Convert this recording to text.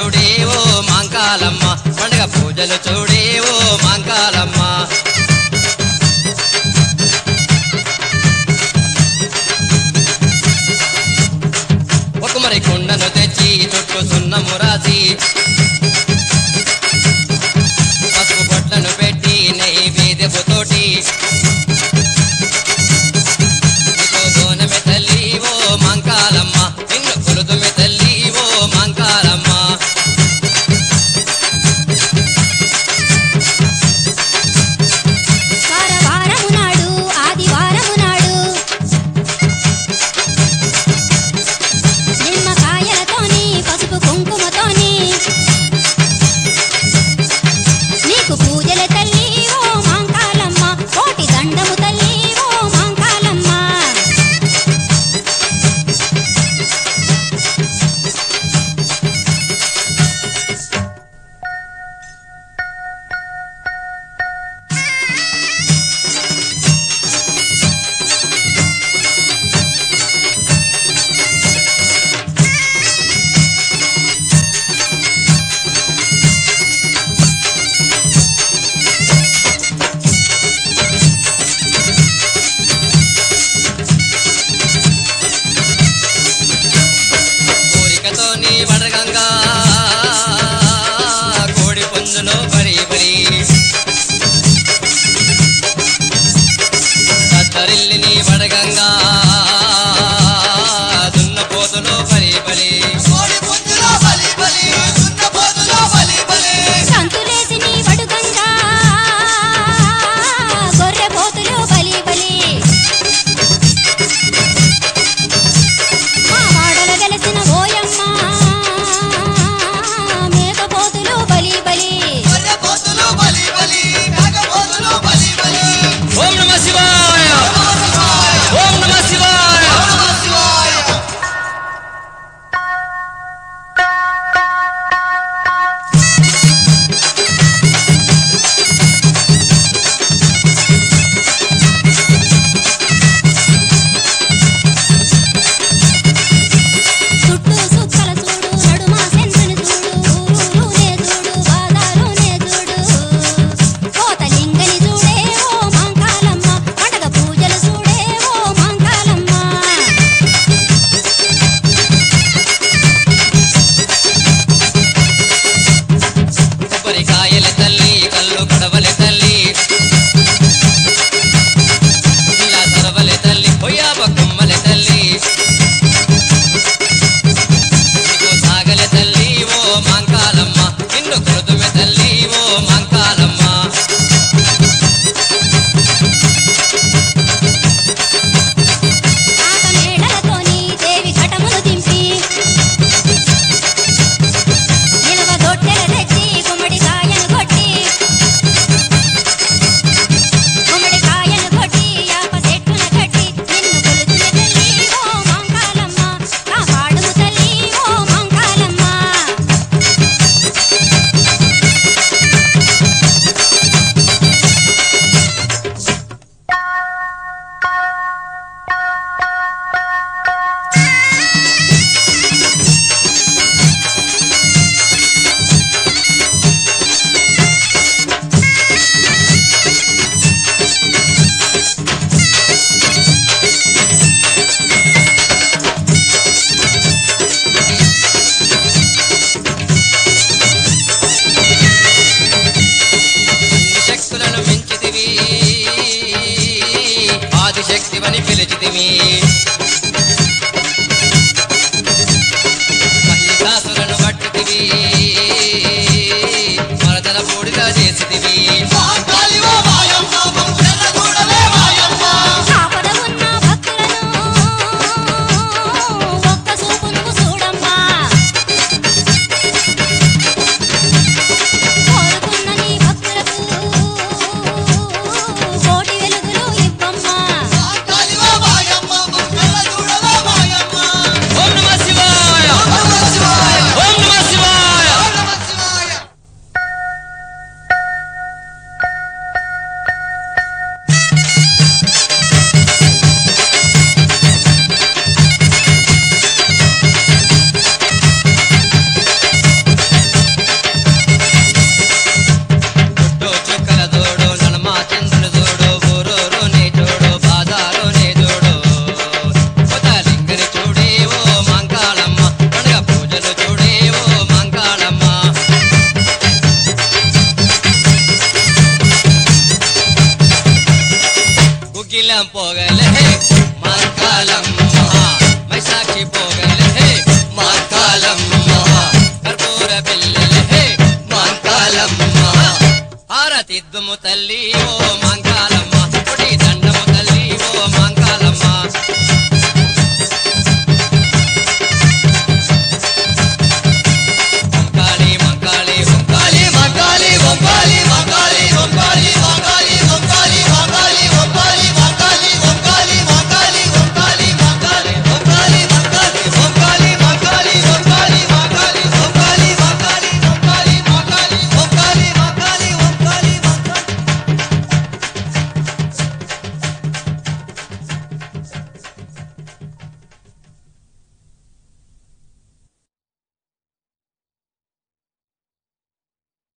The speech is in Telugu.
చూడే ఓ మాంకాలమ్మ పండుగ పూజలు చూడే ఓ మాంకాలమ్మ ఒక మరి కుండను తెచ్చి చుట్టూ సున్నము రాసి పసుపు బొట్లను పెట్టి నైవేద్యపు తోటి నీకు బోనమే తల్లి ఓ మంకాలమ్మ నిన్ను కొలుతుమే తల్లి ఓ మంకాలమ్మ వారవారము నాడు ఆదివారము నాడు నిమ్మకాయలతోని పసుపు కుంకుమతోని నీకు పూజల తల్లి ఓ మాంకాలమ్మ కోటి దండము తల్లి ఓ మాంకాలమ్మ కోరికతో నీ వడగంగా కోడి పుంజులో బరి బరి కత్తరిల్లి నీ వడగంగా దున్నపోతులో బరి బలి కోడి పుంజులో బలి బలి దున్నపోతులో బలి బలి సంతులేసి నీ వడుగంగా గొర్రె పోతులు బలి బలి మా వాడల వెలసిన ఓయమ్మ మేకపోతులు బలి బలి గొర్రె పోతులు బలి బలి మేకపోతులు బలి బలి ఓం నమ శివాయ ఓం నమ శివాయ నమః శివాయ చుట్టూ సుక్కల చూడు నడుమ సెంటుని చూడు ఊరూరునే చూడు బాదారునే చూడు కోతలింగని చూడే ఓ మాంకాలమ్మ పండగ పూజలు చూడే ఓ మాంకాలమ్మ కొబ్బరికాయల తల్లి కళ్ళు కడవల తల్లి ఇలా సరవల తల్లి పొయ్యాబ కొమ్మల తల్లి నీకు సాగల తల్లి ఓ మాంకాలమ్మ నిన్ను కొడుతుమె తల్లి ఓ మాంకాలమ్మ ఆట మేడలతోని దేవి ఘటములు దింపి నిలవ దొట్టెల తెచ్చి గుమ్మడికాయను కొట్టి గుమ్మడికాయను కొట్టి యాప చెట్టున కట్టి నిన్ను కొలుతున్న తల్లి ఓ మంకాలమ్మ కాపాడుము తల్లి ఓ మంకాలమ్మ అన్ని శక్తులను మించితివి ఆదిశక్తివని పిలిచితివి మహిషాసులను పట్టితివి మరదల పూడిగా చేసితివి మాంకాళివో మాయమ్మ మంగళ గూడలే మాయమ్మ ఆపద ఉన్న భక్తులను ఒక్క చూపును చూడమ్మా కోరుకున్న నీ భక్తులకు కోటి వెలుగులు ఇవ్వమ్మా మాంకాళివో మాయమ్మ మంగళ మేళం పోగలే మంకాలమ్మ మైసాక్షి పోగలే మంకాలమ్మ కర్పూర పిల్లలే మంకాలమ్మ హారతిద్దుము తల్లి ఓ మంకాలమ్మ